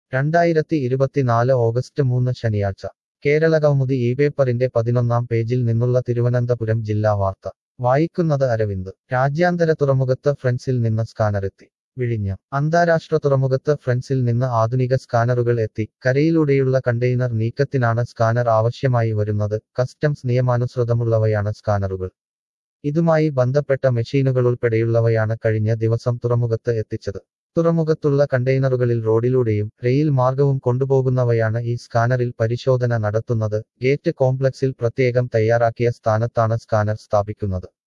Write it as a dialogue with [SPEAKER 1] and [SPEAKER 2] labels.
[SPEAKER 1] രണ്ടായിരത്തി ഇരുപത്തിനാല് ഓഗസ്റ്റ് മൂന്ന് ശനിയാഴ്ച കേരള കൗമുദി ഈ പേപ്പറിന്റെ പതിനൊന്നാം പേജിൽ നിന്നുള്ള തിരുവനന്തപുരം ജില്ലാ വാർത്ത വായിക്കുന്നത് അരവിന്ദ് രാജ്യാന്തര തുറമുഖത്ത് ഫ്രണ്ട്സിൽ നിന്ന് സ്കാനറെത്തി വിഴിഞ്ഞം അന്താരാഷ്ട്ര തുറമുഖത്ത് ഫ്രണ്ട്സിൽ നിന്ന് ആധുനിക സ്കാനറുകൾ എത്തി കരയിലൂടെയുള്ള കണ്ടെയ്നർ നീക്കത്തിനാണ് സ്കാനർ ആവശ്യമായി വരുന്നത് കസ്റ്റംസ് നിയമാനുസൃതമുള്ളവയാണ് സ്കാനറുകൾ ഇതുമായി ബന്ധപ്പെട്ട മെഷീനുകളുൾപ്പെടെയുള്ളവയാണ് കഴിഞ്ഞ ദിവസം തുറമുഖത്ത് എത്തിച്ചത് തുറമുഖത്തുള്ള കണ്ടെയ്നറുകളിൽ റോഡിലൂടെയും റെയിൽ മാർഗവും കൊണ്ടുപോകുന്നവയാണ് ഈ സ്കാനറിൽ പരിശോധന നടത്തുന്നത് ഗേറ്റ് കോംപ്ലക്സിൽ പ്രത്യേകം തയ്യാറാക്കിയ സ്ഥാനത്താണ് സ്കാനർ സ്ഥാപിക്കുന്നത്